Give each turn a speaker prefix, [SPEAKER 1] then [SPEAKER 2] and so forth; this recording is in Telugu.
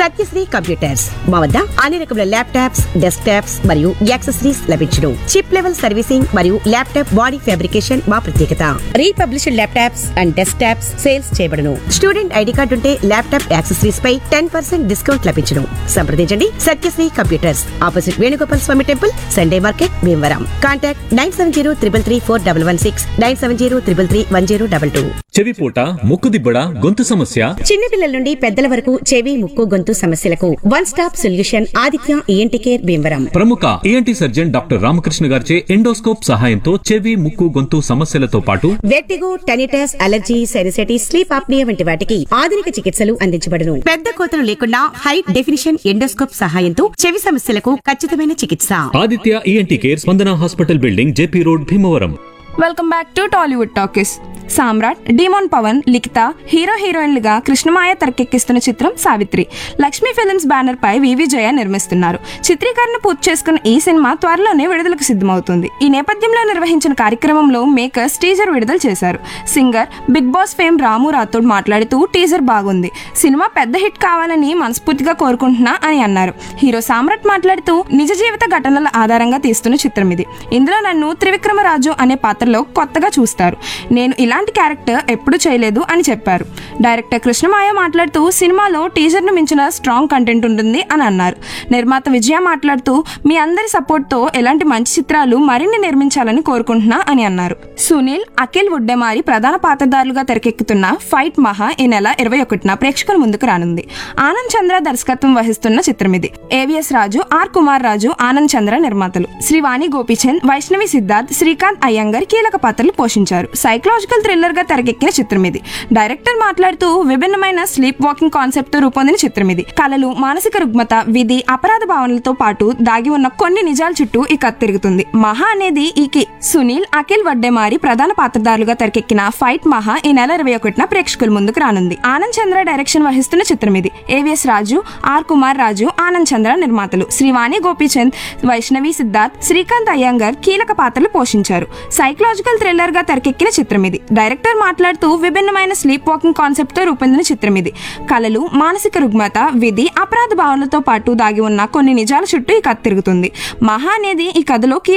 [SPEAKER 1] సత్యశ్రీ కంప్యూటర్స్ మా వద్ద అన్ని రకముల ల్యాప్టాప్స్ డెస్క్ టాప్స్ మరియు యాక్సెసరీస్ లభించును చిప్ లెవెల్ సర్వీసింగ్ మరియు ల్యాప్టాప్ బాడీ ఫ్యాబ్రికేషన్ మా ప్రత్యేకత republished laptops and desktops sales చేయబడును స్టూడెంట్ ఐడి కార్డు ఉంటే ల్యాప్టాప్ యాక్సెసరీస్ పై టెన్ పర్సెంట్ డిస్కౌంట్ లభించును సంప్రదించండి Satyasri computers opposite Venugopal Swamy temple Sunday market Bhimavaram contact nine seven zero triple three four double one six nine seven zero triple three one zero double two
[SPEAKER 2] చెవిపూట ముక్కుదిబ్బడ గొంతు సమస్య
[SPEAKER 1] చిన్నపిల్లల నుండి పెద్దల వరకు చెవి ముక్కు గొంతు సమస్యలకు one stop solution Aditya ENT care Bhimavaram
[SPEAKER 2] ప్రముఖ ఈఎన్టీ సర్జన్ డాక్టర్ రామకృష్ణ గారిచే ఎండోస్కోప్ సహాయంతో చెవి ముక్కు గొంతు సమస్యలతో పాటు
[SPEAKER 1] vertigo tinnitus allergy sinusitis sleep apnoea వంటి వాటికి ఆధునిక చికిత్సలు అందించబడును పెద్ద కోతలు లేకుండా హై డెఫినిషన్ ఎండోస్కోప్ సహాయంతో చెవి సమస్యలకు ఖచ్చితమైన చికిత్స
[SPEAKER 2] Aditya ENT care Spandana hospital building JP road Bhimavaram
[SPEAKER 3] welcome back to Tollywood talkies Samrat డిమోన్ పవన్ లిఖిత హీరో హీరోయిన్లుగా కృష్ణమాయ తెరకెక్కిస్తున్న చిత్రం సావిత్రి లక్ష్మీ ఫిలిమ్స్ బ్యానర్ పై వివి జయ నిర్మిస్తున్నారు చిత్రీకరణ పూర్తి చేసుకున్న ఈ సినిమా త్వరలోనే విడుదలకు సిద్ధమవుతుంది ఈ నేపథ్యంలో నిర్వహించిన కార్యక్రమంలో మేకర్స్ టీజర్ విడుదల చేశారు singer Bigg Boss fame Ramu Rathod మాట్లాడుతూ టీజర్ బాగుంది సినిమా పెద్ద హిట్ కావాలని మనస్ఫూర్తిగా కోరుకుంటున్నా అని అన్నారు హీరో సామ్రాట్ మాట్లాడుతూ నిజ జీవిత ఘటనల ఆధారంగా తీస్తున్న చిత్రం ఇది ఇందులో నన్ను త్రివిక్రమరాజు అనే పాత్రలో కొత్తగా చూస్తారు నేను ఇలాంటి క్యారెక్టర్ ఎప్పుడూ చేయలేదు అని చెప్పారు డైరెక్టర్ కృష్ణమాయ మాట్లాడుతూ సినిమాలో టీజర్ను మించిన స్ట్రాంగ్ కంటెంట్ ఉంటుంది అని అన్నారు నిర్మాత విజయ మాట్లాడుతూ మీ అందరి సపోర్ట్తో ఎలాంటి మంచి చిత్రాలు మరిన్ని నిర్మించాలని కోరుకుంటున్నా అని అన్నారు సునీల్ అఖిల్ వుడ్డెమారి ప్రధాన పాత్రధారులుగా తెరకెక్కుతున్న ఫైట్ మహా ఈ నెల ఇరవై ఒకటిన ప్రేక్షకుల ముందుకు రానుంది ఆనంద్ చంద్ర దర్శకత్వం వహిస్తున్న చిత్రం ఇది ఏవిఎస్ రాజు ఆర్ కుమార్ రాజు ఆనంద్ చంద్ర నిర్మాతలు శ్రీవాణి గోపీచంద్ వైష్ణవి సిద్ధార్థ్ శ్రీకాంత్ అయ్యంగర్ కీలక పాత్రలు పోషించారు సైకలాజికల్ థ్రిల్లర్ గా తెరకెక్కిన చిత్రం ఇది డైరెక్టర్ మాట్లాడుతూ విభిన్నమైన స్లీప్ వాకింగ్ కాన్సెప్ట్ తో రూపొందిన చిత్రం ఇది కళలు మానసిక రుగ్మత విధి అపరాధ భావనలతో పాటు దాగి ఉన్న కొన్ని నిజాల చుట్టూ ఈ కథ తిరుగుతుంది మహా అనేది ఈ కి సునీల్ అఖిల్ వడ్డేమారి ప్రధాన పాత్రధారులుగా తెరకెక్కిన ఫైట్ మహా ఈ నెల ఇరవై ఒకటిన ప్రేక్షకుల ముందుకు రానుంది ఆనంద్ చంద్ర డైరెక్షన్ వహిస్తున్న చిత్రం ఇది ఏవిఎస్ రాజు ఆర్ కుమార్ రాజు ఆనంద్ చంద్ర నిర్మాతలు శ్రీవాణి గోపీచంద్ వైష్ణవి సిద్ధార్థ్ శ్రీకాంత్ అయ్యంగర్ కీలక పాత్రలు పోషించారు సైకలాజికల్ థ్రిల్లర్ గా తెరకెక్కిన చిత్రం ఇది డైరెక్టర్ మాట్లాడుతూ విభిన్నమైన స్లీప్ వాకింగ్ కాన్సెప్ట్ తో రూపొందిన చిత్రం ఇది కళలు మానసిక రుగ్మత విధి అపరాధ భావనలతో పాటు దాగి ఉన్న కొన్ని నిజాల చుట్టూ ఈ కథ తిరుగుతుంది మహా అనేది ఈ కథలో కీ